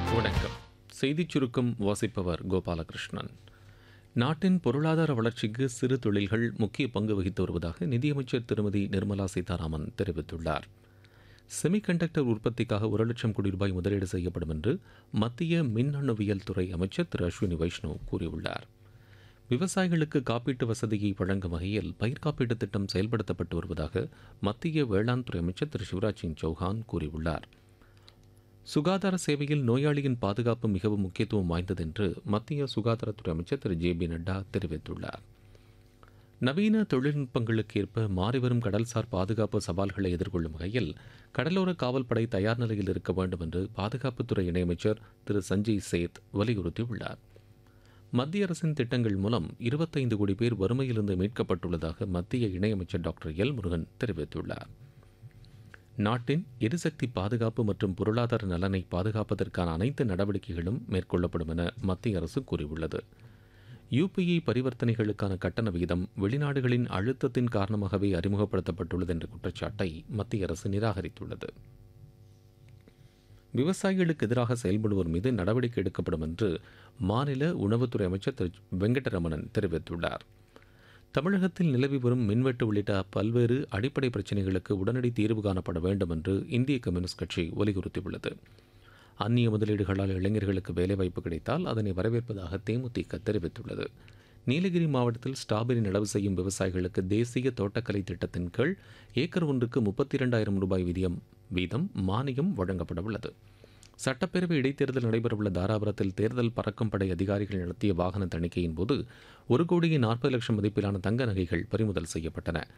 வணக்கம் செய்திச் சுருக்கம் வாசிப்பவர் கோபாலகிருஷ்ணன் நாட்டின் பொருளாதார வளர்ச்சிக்கு சிறு தொழில்கள் முக்கிய பங்கு வகித்து வருவதாக நிதியமைச்சர் திருமதி நிர்மலா சீதாராமன் தெரிவித்துள்ளார் செமிகண்டக்டர் உற்பத்திக்காக ஒரு லட்சம் கோடி ரூபாய் முதலீடு செய்யப்படும் என்று மத்திய மின்னணுவியல் துறை அமைச்சர் திரு அஸ்வினி வைஷ்ணவ் கூறியுள்ளார் விவசாயிகளுக்கு காப்பீட்டு வசதியை வழங்கும் வகையில் பயிர் காப்பீட்டுத் திட்டம் செயல்படுத்தப்பட்டு வருவதாக மத்திய வேளாண் துறை அமைச்சர் திரு சிவராஜ் சிங் சௌஹான் கூறியுள்ளார் சுகாதார சேவையில் நோயாளியின் பாதுகாப்பு மிகவும் முக்கியத்துவம் வாய்ந்தது என்று மத்திய சுகாதாரத்துறை அமைச்சர் திரு ஜே பி நட்டா தெரிவித்துள்ளார் நவீன தொழில்நுட்பங்களுக்கு ஏற்ப மாறிவரும் கடல்சார் பாதுகாப்பு சவால்களை எதிர்கொள்ளும் வகையில் கடலோர காவல்படை தயார் நிலையில் இருக்க வேண்டும் என்று பாதுகாப்புத்துறை இணையமைச்சர் திரு சஞ்சய் சேத் வலியுறுத்தியுள்ளார் மத்திய அரசின் திட்டங்கள் மூலம் இருபத்தைந்து கோடி பேர் வறுமையிலிருந்து மீட்கப்பட்டுள்ளதாக மத்திய இணையமைச்சர் டாக்டர் எல் முருகன் தெரிவித்துள்ளார் நாட்டின் எரிசக்தி பாதுகாப்பு மற்றும் பொருளாதார நலனை பாதுகாப்பதற்கான அனைத்து நடவடிக்கைகளும் மேற்கொள்ளப்படும் என மத்திய அரசு கூறியுள்ளது யுபிஐ பரிவர்த்தனைகளுக்கான கட்டண விகிதம் வெளிநாடுகளின் அழுத்தத்தின் காரணமாகவே அறிமுகப்படுத்தப்பட்டுள்ளது என்ற குற்றச்சாட்டை மத்திய அரசு நிராகரித்துள்ளது விவசாயிகளுக்கு எதிராக செயல்படுவோர் மீது நடவடிக்கை எடுக்கப்படும் என்று மாநில உணவுத்துறை அமைச்சர் திரு வெங்கடரமணன் தெரிவித்துள்ளார் தமிழகத்தில் நிலவி வரும் மின்வெட்டு உள்ளிட்ட பல்வேறு அடிப்படை பிரச்சினைகளுக்கு உடனடி தீர்வு காணப்பட வேண்டும் என்று இந்திய கம்யூனிஸ்ட் கட்சி வலியுறுத்தியுள்ளது அந்நிய முதலீடுகளால் இளைஞர்களுக்கு வேலைவாய்ப்பு கிடைத்தால் அதனை வரவேற்பதாக தேமுதிக தெரிவித்துள்ளது நீலகிரி மாவட்டத்தில் ஸ்ட்ராபெரி நடவு செய்யும் விவசாயிகளுக்கு தேசிய தோட்டக்கலை திட்டத்தின் கீழ் ஏக்கர் ஒன்றுக்கு முப்பத்தி இரண்டாயிரம் ரூபாய் வீதம் வீதம் மானியம் வழங்கப்பட உள்ளது சட்டப்பேரவை இடைத்தேர்தல் நடைபெறவுள்ள தாராபுரத்தில் தேர்தல் பறக்கும் படை அதிகாரிகள் நடத்திய வாகன தணிக்கையின் போது ஒரு கோடியே நாற்பது லட்சம் மதிப்பிலான தங்க நகைகள் பறிமுதல் செய்யப்பட்டன